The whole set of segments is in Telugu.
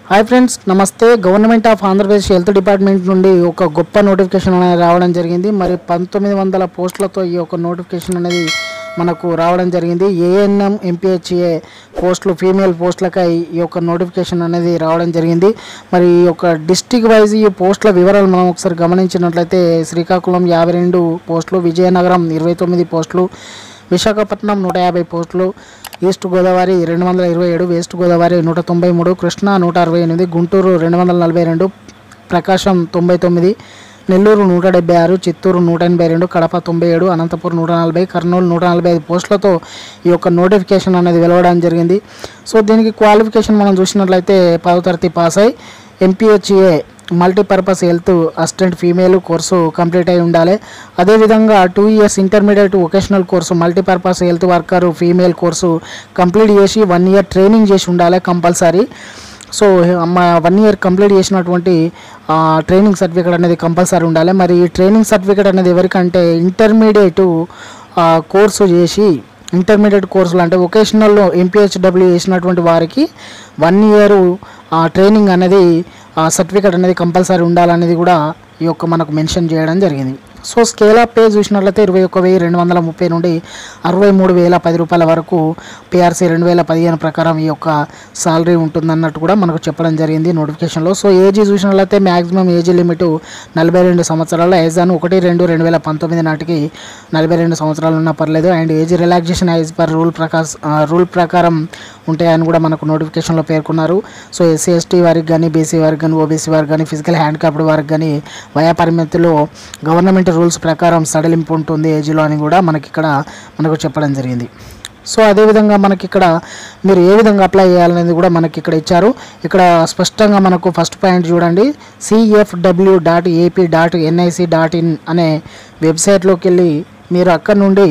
హాయ్ ఫ్రెండ్స్ నమస్తే government of Andhra Pradesh health department నుండి ఒక గొప్ప నోటిఫికేషన్ అనేది రావడం జరిగింది మరి పంతొమ్మిది వందల పోస్టులతో ఈ యొక్క నోటిఫికేషన్ అనేది మనకు రావడం జరిగింది ఏఎన్ఎం ఎంపీహెచ్ఏ పోస్టులు ఫీమేల్ పోస్టులకై ఈ యొక్క నోటిఫికేషన్ అనేది రావడం జరిగింది మరి ఈ యొక్క డిస్టిక్ వైజ్ ఈ పోస్టుల వివరాలు మనం ఒకసారి గమనించినట్లయితే శ్రీకాకుళం యాభై రెండు పోస్టులు విజయనగరం ఇరవై తొమ్మిది పోస్టులు విశాఖపట్నం నూట యాభై పోస్టులు ఈస్ట్ గోదావరి రెండు వందల ఇరవై ఏడు వెస్ట్ గోదావరి నూట తొంభై మూడు కృష్ణా నూట అరవై ఎనిమిది గుంటూరు రెండు వందల నలభై రెండు ప్రకాశం తొంభై తొమ్మిది నెల్లూరు నూట డెబ్బై ఆరు చిత్తూరు నూట ఎనభై రెండు కడప తొంభై ఏడు అనంతపురం నూట నలభై కర్నూలు నూట నలభై ఐదు పోస్టులతో ఈ యొక్క నోటిఫికేషన్ అనేది వెలువడం జరిగింది సో దీనికి క్వాలిఫికేషన్ మనం చూసినట్లయితే పదో తరగతి పాస్ అయి MPHA multipurpose health assistant female course complete అయి ఉండాలి అదేవిధంగా two years intermediate vocational course multipurpose health worker female course complete చేసి వన్ ఇయర్ ట్రైనింగ్ చేసి ఉండాలి కంపల్సరీ సో మా వన్ ఇయర్ కంప్లీట్ చేసినటువంటి ఆ, ట్రైనింగ్ సర్టిఫికేట్ అనేది కంపల్సరీ ఉండాలి మరి ఈ ట్రైనింగ్ సర్టిఫికేట్ అనేది ఎవరికంటే ఇంటర్మీడియట్ ఆ, కోర్సు చేసి ఇంటర్మీడియట్ కోర్సులు అంటే వొకేషనల్లో ఎంపీహెచ్డబ్ల్యూ చేసినటువంటి వారికి వన్ ఇయర్ ట్రైనింగ్ అనేది సర్టిఫికేట్ అనేది కంపల్సరీ ఉండాలనేది కూడా ఈ యొక్క మనకు మెన్షన్ చేయడం జరిగింది సో స్కేల్ ఆఫ్ పే చూసినట్లయితే ఇరవై ఒక్క వెయ్యి రెండు వందల ముప్పై నుండి అరవై మూడు వేల పది రూపాయల వరకు పిఆర్సీ రెండు వేల పదిహేను ప్రకారం ఈ యొక్క సాలరీ ఉంటుందన్నట్టు కూడా మనకు చెప్పడం జరిగింది నోటిఫికేషన్లో సో ఏజీ చూసినట్లయితే మ్యాక్సిమం ఏజ్ లిమిట్ నలభై రెండు సంవత్సరాల ఏజాను ఒకటి రెండు రెండు వేల పంతొమ్మిది నాటికి నలభై రెండు సంవత్సరాలు ఉన్నా పర్లేదు and age relaxation as per rule ప్రకారం రూల్ ప్రకారం ఉంటాయని కూడా మనకు నోటిఫికేషన్లో పేర్కొన్నారు సో ఎస్సీ ఎస్టీ వారికి కానీ బీసీ వారికి కానీ ఓబీసీ వారికి కానీ ఫిజికల్ హ్యాండిక్యాప్డ్ వారికి కానీ వయా పరిమితిలో గవర్నమెంట్ రూల్స్ ప్రకారం సడలింపు ఉంటుంది ఏజ్లో అని కూడా మనకి ఇక్కడ మనకు చెప్పడం జరిగింది సో అదేవిధంగా మనకి ఇక్కడ మీరు ఏ విధంగా అప్లై చేయాలనేది కూడా మనకి ఇక్కడ ఇచ్చారు ఇక్కడ స్పష్టంగా మనకు ఫస్ట్ పాయింట్ చూడండి CFW dot AP dot NIC dot in అనే వెబ్సైట్లోకి వెళ్ళి మీరు అక్కడ నుండి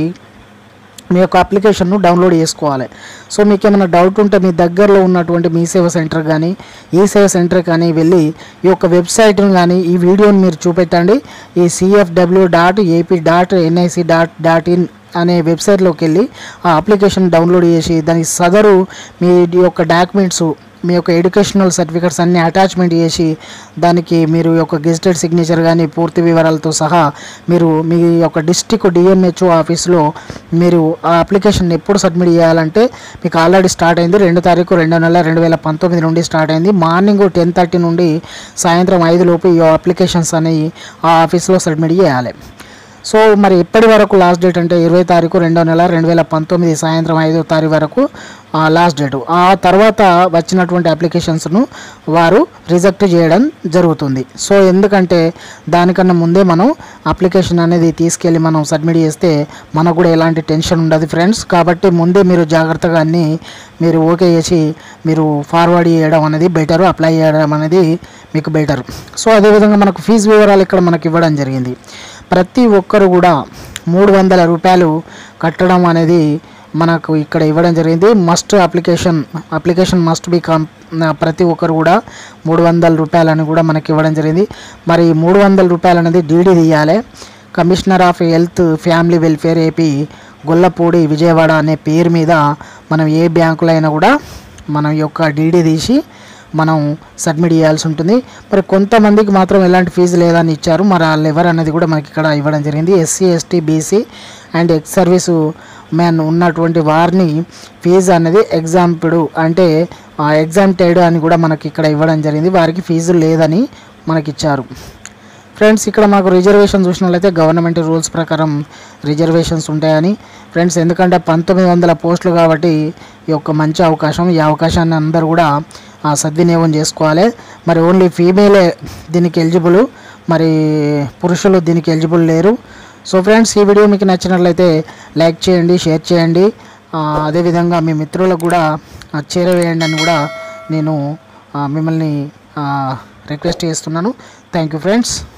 మీ యొక్క అప్లికేషన్ను డౌన్లోడ్ చేసుకోవాలి సో మీకు ఏమైనా డౌట్ ఉంటే మీ దగ్గరలో ఉన్నటువంటి మీ సేవ సెంటర్ కానీ ఈ సేవ సెంటర్ కానీ వెళ్ళి ఈ యొక్క వెబ్సైట్ను కానీ ఈ వీడియోని మీరు చూపెట్టండి ఈ CFW dot AP dot NIC dot dot in అనే వెబ్సైట్లోకి వెళ్ళి ఆ అప్లికేషన్ డౌన్లోడ్ చేసి దానికి సదరు మీ యొక్క డాక్యుమెంట్స్ మీ యొక్క ఎడ్యుకేషనల్ సర్టిఫికెట్స్ అన్ని అటాచ్మెంట్ చేసి దానికి మీరు యొక్క గెజిటెడ్ సిగ్నేచర్ కానీ పూర్తి వివరాలతో సహా మీరు మీ యొక్క డిస్టిక్ డిఎంహెచ్ఓ ఆఫీస్లో మీరు ఆ అప్లికేషన్ ఎప్పుడు సబ్మిట్ చేయాలంటే మీకు ఆల్రెడీ స్టార్ట్ అయింది రెండు తారీఖు రెండో నెల రెండు వేల పంతొమ్మిది నుండి స్టార్ట్ అయింది మార్నింగ్ టెన్ థర్టీ నుండి సాయంత్రం ఐదు లోపు ఈ అప్లికేషన్స్ అనేవి ఆ ఆఫీస్లో సబ్మిట్ చేయాలి సో మరి ఎప్పటి వరకు లాస్ట్ డేట్ అంటే ఇరవై తారీఖు రెండో నెల రెండు వేల పంతొమ్మిది సాయంత్రం ఐదో తారీఖు వరకు లాస్ట్ డేట్ ఆ తర్వాత వచ్చినటువంటి అప్లికేషన్స్ను వారు రిజెక్ట్ చేయడం జరుగుతుంది సో ఎందుకంటే దానికన్నా ముందే మనం అప్లికేషన్ అనేది తీసుకెళ్ళి మనం సబ్మిట్ చేస్తే మనకు కూడా ఎలాంటి టెన్షన్ ఉండదు ఫ్రెండ్స్ కాబట్టి ముందే మీరు జాగ్రత్తగా అన్నీ మీరు ఓకే చేసి మీరు ఫార్వర్డ్ చేయడం అనేది బెటర్ అప్లై చేయడం అనేది మీకు బెటర్ సో అదేవిధంగా మనకు ఫీజు వివరాలు ఇక్కడ మనకి ఇవ్వడం జరిగింది ప్రతి ఒక్కరు కూడా మూడు వందల రూపాయలు కట్టడం అనేది మనకు ఇక్కడ ఇవ్వడం జరిగింది must application application must become ప్రతి ఒక్కరు కూడా మూడు వందల రూపాయలని కూడా మనకి ఇవ్వడం జరిగింది మరి మూడు వందల రూపాయలు అనేది డీడీ తీయాలి commissioner of health family welfare AP Gollapudi Vijayawada అనే పేరు మీద మనం ఏ బ్యాంకులో అయినా కూడా మనం యొక్క డీడీ తీసి మనం సబ్మిట్ చేయాల్సి ఉంటుంది మరి కొంతమందికి మాత్రం ఎలాంటి ఫీజు లేదని ఇచ్చారు మరి వాళ్ళు ఎవరు అనేది కూడా మనకి ఇక్కడ ఇవ్వడం జరిగింది SC ST BC and ex service man ఉన్నటువంటి వారిని ఫీజు అనేది ఎగ్జాంప్డ్ అంటే ఎగ్జామ్టెడ్ అని కూడా మనకి ఇక్కడ ఇవ్వడం జరిగింది వారికి ఫీజు లేదని మనకి ఇచ్చారు ఫ్రెండ్స్ ఇక్కడ మాకు రిజర్వేషన్ చూసినట్లయితే గవర్నమెంట్ రూల్స్ ప్రకారం రిజర్వేషన్స్ ఉంటాయని ఫ్రెండ్స్ ఎందుకంటే పంతొమ్మిది వందల పోస్టులు కాబట్టి ఈ యొక్క మంచి అవకాశం ఈ అవకాశాన్ని అందరూ కూడా ఆ, సద్వినియోగం చేసుకోవాలి మరి ఓన్లీ ఫీమేలే దీనికి ఎలిజిబుల్ మరి పురుషులు దీనికి ఎలిజిబుల్ లేరు సో ఫ్రెండ్స్ ఈ వీడియో మీకు నచ్చినట్లయితే లైక్ చేయండి షేర్ చేయండి ఆ, అదేవిధంగా మీ మిత్రులకు కూడా ఆ, చేరవేయండి అని కూడా నేను ఆ, మిమ్మల్ని రిక్వెస్ట్ చేస్తున్నాను థ్యాంక్ యూ ఫ్రెండ్స్